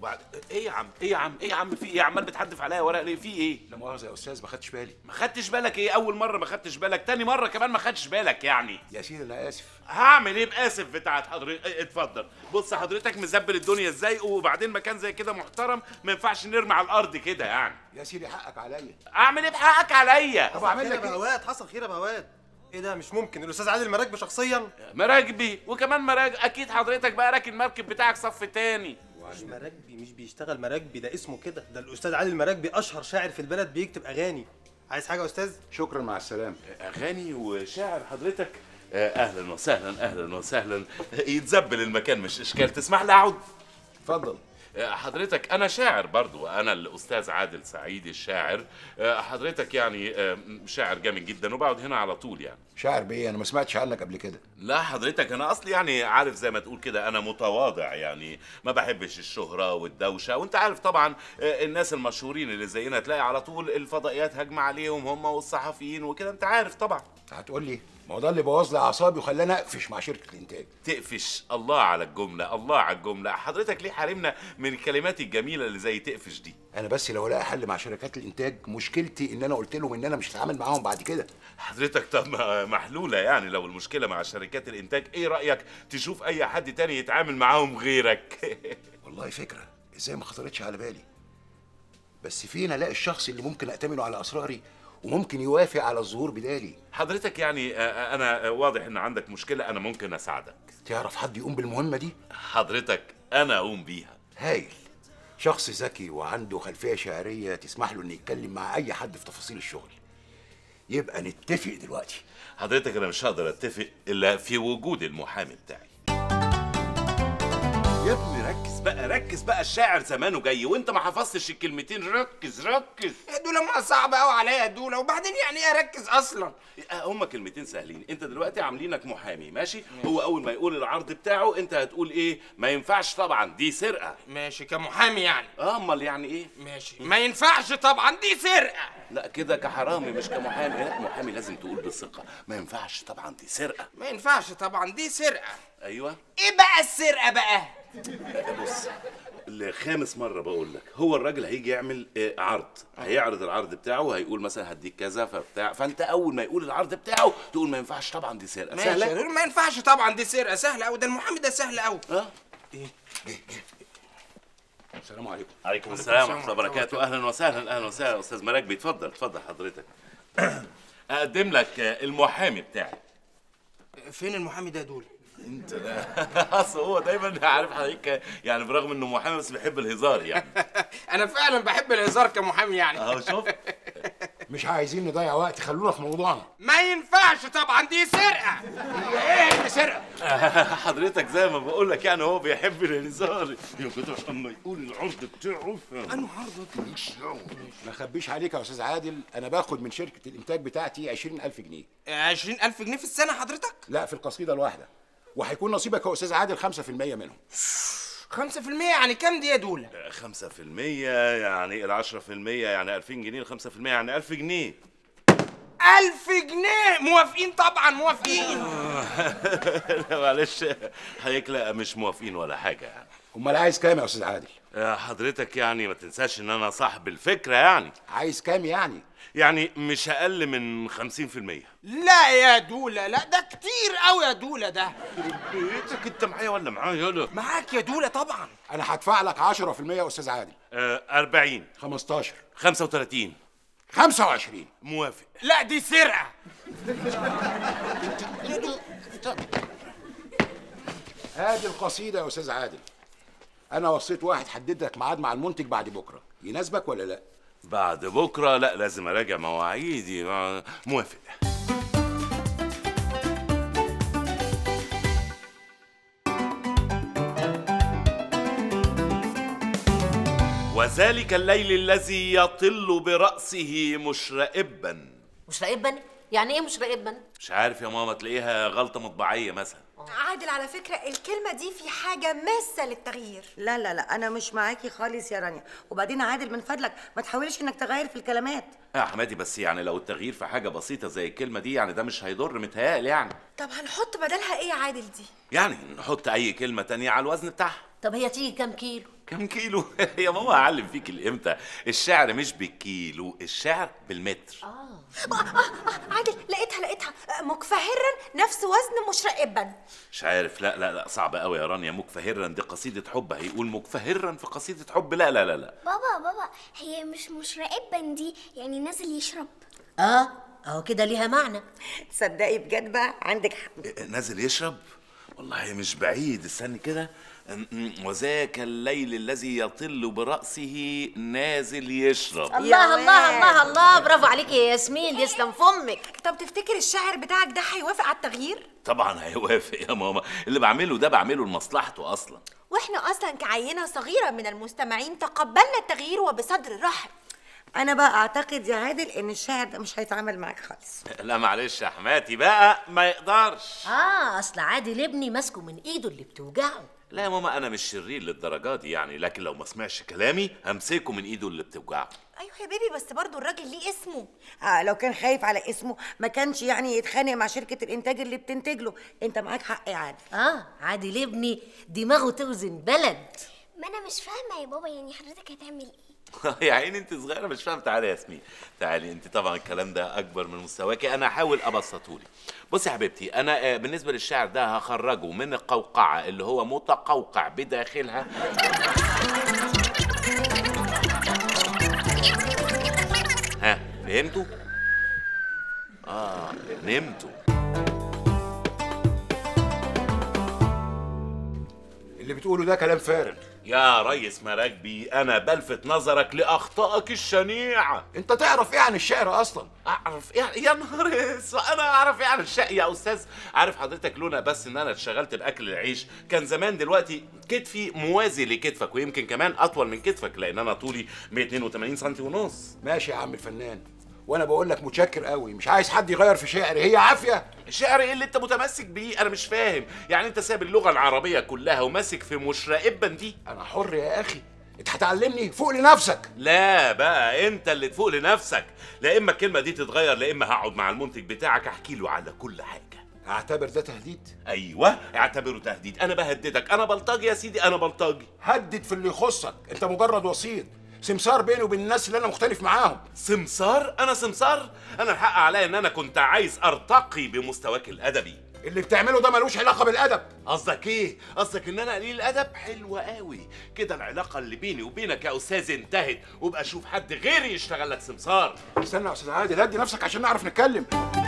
وبعد ايه يا عم ايه يا عم ايه يا عم في ايه عمال بتحدف عليا ورق ليه في ايه لا مؤاخذه يا استاذ ما خدتش بالي ما خدتش بالك ايه اول مره ما خدتش بالك تاني مره كمان ما خدتش بالك يعني يا سيدي انا اسف هعمل ايه باسف بتاعت حضرتك اه، اتفضل بص حضرتك مزبل الدنيا ازاي وبعدين مكان زي كده محترم ما ينفعش نرمي على الارض كده يعني يا سيدي حقك عليا اعمل ايه بحقك عليا طب اعمل خير يا لك ايه بهوات حصل خير يا بهوات ايه ده مش ممكن الاستاذ عادل مراكبي شخصيا مراكبي وكمان مراكب اكيد حضرتك بقى راكن المركب بتاعك صف تاني مش مراكبي مش بيشتغل مراكبي ده اسمه كده ده الاستاذ عادل مراكبي اشهر شاعر في البلد بيكتب اغاني عايز حاجه يا استاذ شكرا مع السلامه اغاني وشاعر حضرتك اه، اهلا وسهلا اهلا وسهلا يتزبل المكان مش اشكال تسمح لي اقعد اتفضل اه، حضرتك انا شاعر برضو انا الاستاذ عادل سعيد الشاعر اه، حضرتك يعني اه، شاعر جامد جدا وبقعد هنا على طول يعني شاعر بيه انا ما سمعتش عنك قبل كده لا حضرتك انا اصلي يعني عارف زي ما تقول كده انا متواضع يعني ما بحبش الشهرة والدوشة وانت عارف طبعا آه، الناس المشهورين اللي زينا تلاقي على طول الفضائيات هجمة عليهم هم والصحفيين وكده انت عارف طبعا هتقول لي ما هو ده اللي بوظ لي اعصابي وخلاني اقفش مع شركه الانتاج تقفش الله على الجملة الله على الجملة حضرتك ليه حارمنا من الكلمات الجميلة اللي زي تقفش دي انا بس لو الاقي حل مع شركات الانتاج مشكلتي ان انا قلت لهم ان انا مش هتعامل معاهم بعد كده حضرتك طب ما- محلولة يعني لو المشكلة مع شركات الإنتاج إيه رأيك تشوف أي حد تاني يتعامل معاهم غيرك والله فكره ازاي ما خطرتش على بالي بس فين الاقي الشخص اللي ممكن اتمنه على اسراري وممكن يوافق على الظهور بدالي حضرتك يعني آه، أنا واضح إن عندك مشكلة أنا ممكن أساعدك تعرف حد يقوم بالمهمه دي حضرتك أنا أقوم بيها هايل شخص ذكي وعنده خلفيه شعريه تسمح له انه يتكلم مع اي حد في تفاصيل الشغل يبقى نتفق دلوقتي حضرتك أنا مش هقدر أتفق إلا في وجود المحامي بتاعي يا ابني ركز بقى ركز بقى الشاعر زمانه جاي وانت ما حفظتش الكلمتين ركز ركز يا دوله ما صعب قوي عليا يا دوله وبعدين يعني ايه اركز اصلا هما كلمتين سهلين انت دلوقتي عاملينك محامي ماشي هو اول ما يقول العرض بتاعه انت هتقول ايه ما ينفعش طبعا دي سرقه ماشي كمحامي يعني اه امال يعني ايه ماشي ما ينفعش طبعا دي سرقه لا كده كحرامي مش كمحامي لا محامي لازم تقول بالثقه ما ينفعش طبعا دي سرقه ما ينفعش طبعا دي سرقه ايوه ايه بقى السرقه بقى بص لخامس مرة بقول لك هو الراجل هيجي يعمل آه، عرض هيعرض العرض بتاعه وهيقول مثلا هديك كذا فبتاع فانت اول ما يقول العرض بتاعه تقول ما ينفعش طبعا دي سرقة ماشي يا سهلة دول ما ينفعش طبعا دي سرقه سهله قوي ده المحامي ده سهل قوي اه السلام عليكم عليكم السلام ورحمة الله وبركاته أهلا وسهلا أهلا وسهلا أستاذ مراكبي اتفضل اتفضل حضرتك أقدم لك آه، المحامي بتاعي فين المحامي ده يا دول انت لا اصل هو دايما عارف حضرتك يعني برغم انه محامي بس بيحب الهزار يعني انا فعلا بحب الهزار كمحامي يعني اهو شوف مش عايزين نضيع وقت خلونا في موضوعنا ما ينفعش طبعا دي سرقه ايه اللي سرقه حضرتك زي ما بقول لك يعني هو بيحب الهزار يا كده اما يقول العرض بتاعه انا عرضك ما اخبيش عليك يا استاذ عادل انا باخد من شركه الانتاج بتاعتي 20000 جنيه 20000 جنيه في السنه حضرتك لا في القصيده الواحده وهيكون نصيبك يا استاذ عادل 5% منهم 5% يعني كام دي يا دوله 5% يعني ال 10% يعني 2000 جنيه ال 5% يعني 1000 جنيه 1000 جنيه موافقين طبعا موافقين لا معلش حضرتك لا مش موافقين ولا حاجه يعني امال عايز كام يا استاذ عادل آه، حضرتك يعني ما تنساش ان انا صاحب الفكره يعني عايز كام يعني يعني مش اقل من 50% لا يا دوله لا ده كتير قوي يا دوله ده بيتك انت معايا ولا معايا يلا معاك يا دوله طبعا انا هدفع لك 10% يا استاذ عادل آه 40 15 35 25 موافق لا دي سرقه ادي القصيده يا استاذ عادل انا وصيت واحد حدد لك ميعاد مع المنتج بعد بكره يناسبك ولا لا بعد بكره لا لازم اراجع مواعيدي آه، موافق وذلك الليل الذي يطل برأسه مشرئبا مش راقبا يعني ايه مش راقبا مش عارف يا ماما تلاقيها غلطة مطبعية مثلا عادل على فكرة الكلمة دي في حاجة ماسة للتغيير لا لا لا انا مش معاكي خالص يا رانيا وبعدين عادل من فضلك ما تحاولش انك تغير في الكلمات يا حمادي بس يعني لو التغيير في حاجة بسيطة زي الكلمة دي يعني ده مش هيضر متهيألي يعني طب هنحط بدلها ايه يا عادل دي يعني نحط أي كلمة تانية على الوزن بتاعها طب هي تيجي كام كيلو كم كيلو يا ماما هعلم فيك الامتى الشعر مش بالكيلو الشعر بالمتر آه آه آه عادل لقيتها لقيتها آه، مكفهرا نفس وزن مشرقبا مش عارف لا لا لا صعب قوي يا رانيا مكفهرا دي قصيدة حب هيقول مكفهرا في قصيدة حب لا لا لا لا بابا بابا هي مش مشرقبا دي يعني نازل يشرب اه اهو كده ليها معنى تصدقي بجد بقى عندك حق إيه، نازل يشرب والله مش بعيد استني كده أم- أم، وذاك الليل الذي يطل برأسه نازل يشرب الله واد. الله الله الله برافو عليك يا ياسمين يسلم فمك طب تفتكر الشاعر بتاعك ده هيوافق على التغيير طبعا هيوافق يا ماما اللي بعمله ده بعمله لمصلحته اصلا واحنا اصلا كعينه صغيره من المستمعين تقبلنا التغيير وبصدر رحب انا بقى اعتقد يا عادل ان الشاعر ده مش هيتعامل معاك خالص لا معلش يا حماتي بقى ما يقدرش اه اصل عادل ابني ماسكه من ايده اللي بتوجعه لا يا ماما انا مش شرير للدرجه دي يعني لكن لو ما سمعش كلامي همسكه من ايده اللي بتوجعه ايوه يا بيبي بس برضو الراجل ليه اسمه آه لو كان خايف على اسمه ما كانش يعني يتخانق مع شركه الانتاج اللي بتنتج له انت معاك حق يا عادل اه عادل ابني دماغه توزن بلد ما انا مش فاهمه يا بابا يعني حضرتك هتعمل ايه يا عيني انت صغيره مش فاهم تعالي يا ياسمين تعالي انت طبعا الكلام ده اكبر من مستواكي انا هحاول ابسطه لك بصي يا حبيبتي انا آه، بالنسبه للشعر ده هخرجه من القوقعه اللي هو متقوقع بداخلها ها فهمتوا اه نمتوا اللي بتقوله ده كلام فارغ يا ريس مراكبي انا بلفت نظرك لاخطائك الشنيعه انت تعرف ايه عن الشعر اصلا اعرف يعني يا نهار اسود انا اعرف يعني الشقي يا استاذ عارف حضرتك لولا بس ان انا اتشغلت باكل العيش كان زمان دلوقتي كتفي موازي لكتفك ويمكن كمان اطول من كتفك لان انا طولي 182 سم ونص ماشي يا عم الفنان وانا بقول لك متشكر قوي مش عايز حد يغير في شعري هي عافيه الشعر ايه اللي انت متمسك بيه انا مش فاهم يعني انت ساب اللغه العربيه كلها وماسك في مشرقبا دي انا حر يا اخي انت هتعلمني فوق لنفسك لا بقى انت اللي تفوق لنفسك لا اما الكلمه دي تتغير لا اما هقعد مع المنتج بتاعك احكي له على كل حاجه هعتبر ده تهديد ايوه اعتبره تهديد انا بهددك انا بلطجي يا سيدي انا بلطجي هدد في اللي يخصك انت مجرد وسيط سمسار بيني وبين الناس اللي انا مختلف معاهم سمسار انا سمسار انا الحق عليا ان انا كنت عايز ارتقي بمستواك الادبي اللي بتعمله ده ملوش علاقه بالادب قصدك ايه قصدك ان انا قليل الادب حلوة قوي كده العلاقه اللي بيني وبينك يا استاذ انتهت وابقى شوف حد غيري يشتغل لك سمسار استنى يا استاذ عادل هدي نفسك عشان نعرف نتكلم